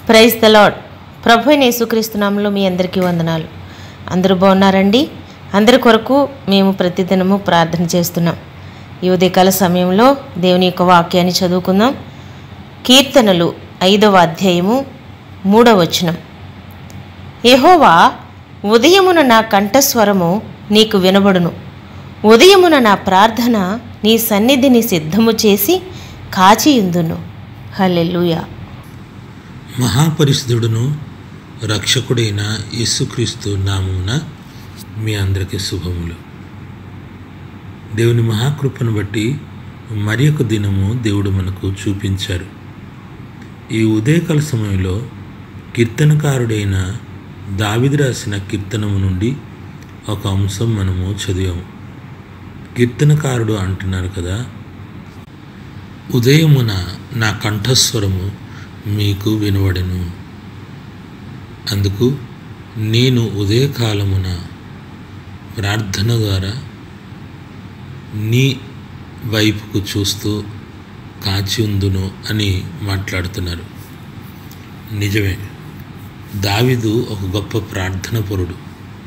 praise the lord ప్రభు అయిన యేసుక్రీస్తునామంలో మీ అందరికీ వందనాలు అందరూ బాగున్నారండి అందరి కొరకు మేము ప్రతిదినము ప్రార్థన చేస్తున్నాం ఈ ఉదయకాల సమయంలో దేవుని యొక్క వాక్యాన్ని చదువుకుందాం కీర్తనలు ఐదవ అధ్యాయము మూడవ వచనం యెహోవా ఉదయమున నా కంఠస్వరము నీకు వినబడును ఉదయమున నా ప్రార్థన నీ సన్నిధిని సిద్ధము చేసి కాచియుందును హల్లెలూయా మహాపరిశుద్ధుడును రక్షకుడైన యేసుక్రీస్తు నామమున మీ అందరికీ శుభములు దేవుని మహాకృపను బట్టి మరి ఒక దినము దేవుడు మనకు చూపించారు ఈ ఉదయకాల సమయంలో కీర్తనకారుడైన దావిది రాసిన కీర్తనము నుండి ఒక అంశం మనము చదివాము కీర్తనకారుడు అంటున్నారు కదా ఉదయమున నా కంఠస్వరము మీకు వినబడెను అందుకు నేను ఉదయకాలమున ప్రార్థన ద్వారా నీ వైపుకు చూస్తూ కాచి ఉందును అని మాట్లాడుతున్నారు నిజమే దావిదు ఒక గొప్ప ప్రార్థన పరుడు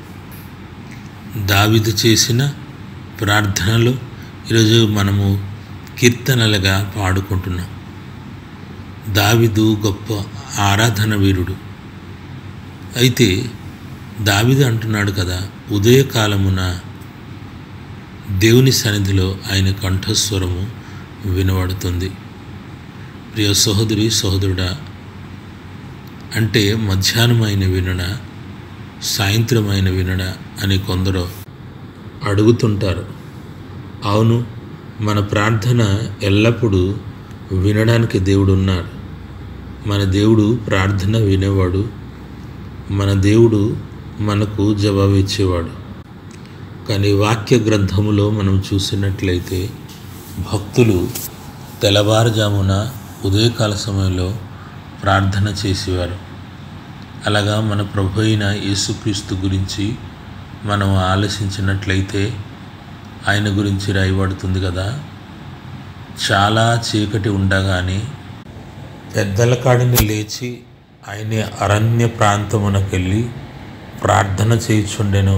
దావిదు చేసిన ప్రార్థనలు ఈరోజు మనము కీర్తనలుగా పాడుకుంటున్నాం దావిదు గొప్ప ఆరాధన వీరుడు అయితే దావిదు అంటున్నాడు కదా ఉదయకాలమున దేవుని సన్నిధిలో ఆయన కంఠస్వరము వినబడుతుంది ప్రియ సహోదరి సహోదరుడా అంటే మధ్యాహ్నం అయిన వినడా సాయంత్రం అయిన వినడా అని కొందరు అడుగుతుంటారు అవును మన ప్రార్థన ఎల్లప్పుడూ వినడానికి దేవుడు ఉన్నాడు మన దేవుడు ప్రార్థన వినేవాడు మన దేవుడు మనకు జవాబు ఇచ్చేవాడు కానీ వాక్య గ్రంథములో మనం చూసినట్లయితే భక్తులు తెల్లవారుజామున ఉదయకాల సమయంలో ప్రార్థన చేసేవారు అలాగా మన ప్రభు అయిన యేసుక్రీస్తు గురించి మనం ఆలోచించినట్లయితే ఆయన గురించి రాయబడుతుంది కదా చాలా చీకటి ఉండగానే పెద్దల కాడిని లేచి ఆయన అరణ్య ప్రాంతమునకెళ్ళి ప్రార్థన చేయుచుండెను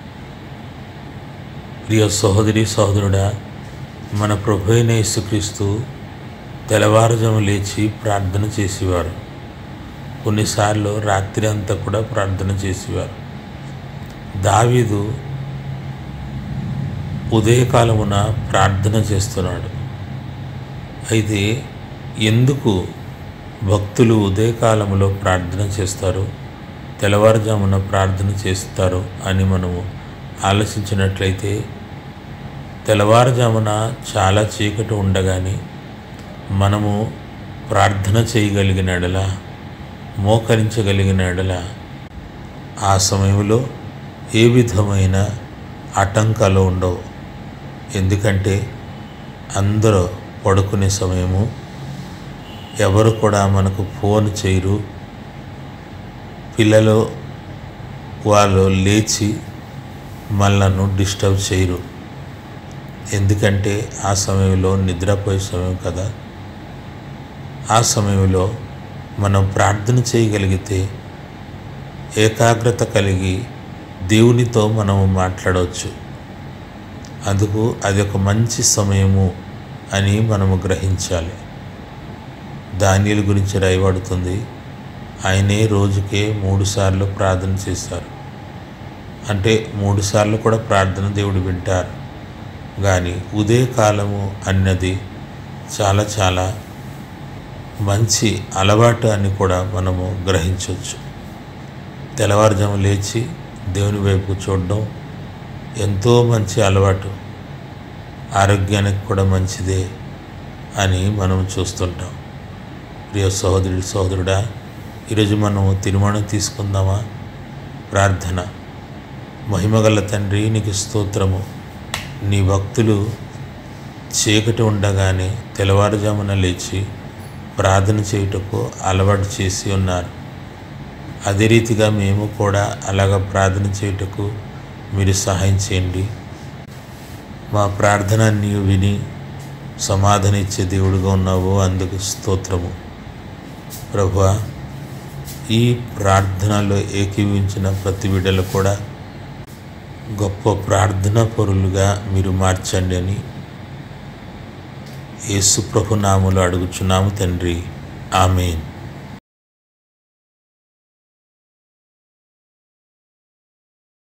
ప్రియ సహోదరి సహోదరుడా మన ప్రభు అయిన యేసుక్రీస్తు తెల్లవారుజాము లేచి ప్రార్థన చేసేవారు కొన్నిసార్లు రాత్రి అంతా కూడా ప్రార్థన చేసేవారు దావీదు ఉదయకాలమున ప్రార్థన చేస్తున్నాడు అయితే ఎందుకు భక్తులు ఉదయకాలంలో ప్రార్థన చేస్తారు తెల్లవారుజామున ప్రార్థన చేస్తారు అని మనము ఆలోచించినట్లయితే తెల్లవారుజామున చాలా చీకటి ఉండగానే మనము ప్రార్థన చేయగలిగిన ఎడల మోకరించగలిగిన ఎడల ఆ సమయంలో ఏ విధమైన ఆటంకాలు ఉండవు ఎందుకంటే అందరూ పడుకునే సమయము ఎవరు కూడా మనకు ఫోన్ చేయరు పిల్లలు వాళ్ళు లేచి మనలను డిస్టర్బ్ చేయరు ఎందుకంటే ఆ సమయంలో నిద్రపోయే సమయం కదా ఆ సమయంలో మనం ప్రార్థన చేయగలిగితే ఏకాగ్రత కలిగి దేవునితో మనము మాట్లాడవచ్చు అందుకు అది ఒక మంచి సమయము అని మనము గ్రహించాలి ధాన్యాల గురించి రాయబడుతుంది ఆయనే రోజుకే మూడు సార్లు ప్రార్థన చేశారు అంటే మూడు సార్లు కూడా ప్రార్థన దేవుడు వింటారు కానీ ఉదయకాలము అన్నది చాలా చాలా మంచి అలవాటు అని కూడా మనము గ్రహించవచ్చు తెల్లవారుజాము లేచి దేవుని వైపు చూడడం ఎంతో మంచి అలవాటు ఆరోగ్యానికి కూడా మంచిదే అని మనం చూస్తుంటాం ప్రియ సహోదరుడు సహోదరుడా ఈరోజు మనం తీర్మానం తీసుకుందామా ప్రార్థన మహిమగల తండ్రి నీకు స్తోత్రము నీ భక్తులు చీకటి ఉండగానే తెల్లవారుజామున లేచి ప్రార్థన చేయుటకు అలవాటు చేసి ఉన్నారు అదే రీతిగా మేము కూడా అలాగ ప్రార్థన చేయుటకు మీరు సహాయం చేయండి మా ప్రార్థన నీవు విని సమాధానం ఇచ్చే దేవుడుగా ఉన్నావు అందుకు స్తోత్రము ప్రభువా ఈ ప్రార్థనలో ఏకీవించిన ప్రతి బిడ్డలు కూడా గొప్ప ప్రార్థనా పరులుగా మీరు మార్చండి అని యేసు ప్రభు నాములు అడుగుచున్నాము తండ్రి ఆమెన్